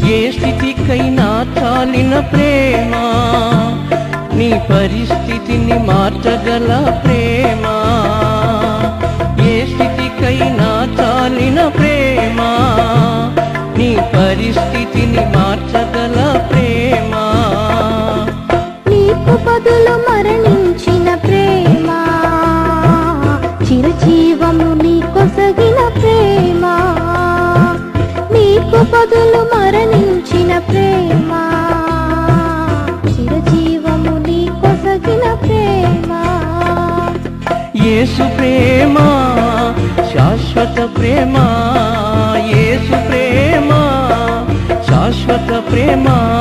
ఏ స్థితికైనా చాలిన ప్రేమ నీ పరిస్థితిని మార్చగల ప్రేమ ఏ స్థితికైనా చాలిన ప్రేమ నీ పరిస్థితిని మార్చగల ప్రేమ నీకు బదులు మరణించిన ప్రేమ చిరజీవము నీ కొసగిన ప్రేమ నీకు బదులు మరణించిన ప్రేమ చిరజీవము నీ కొసగిన ప్రేమ యేసు ప్రేమ శాశ్వత ప్రేమ యేసు ప్రేమ శాశ్వత ప్రేమ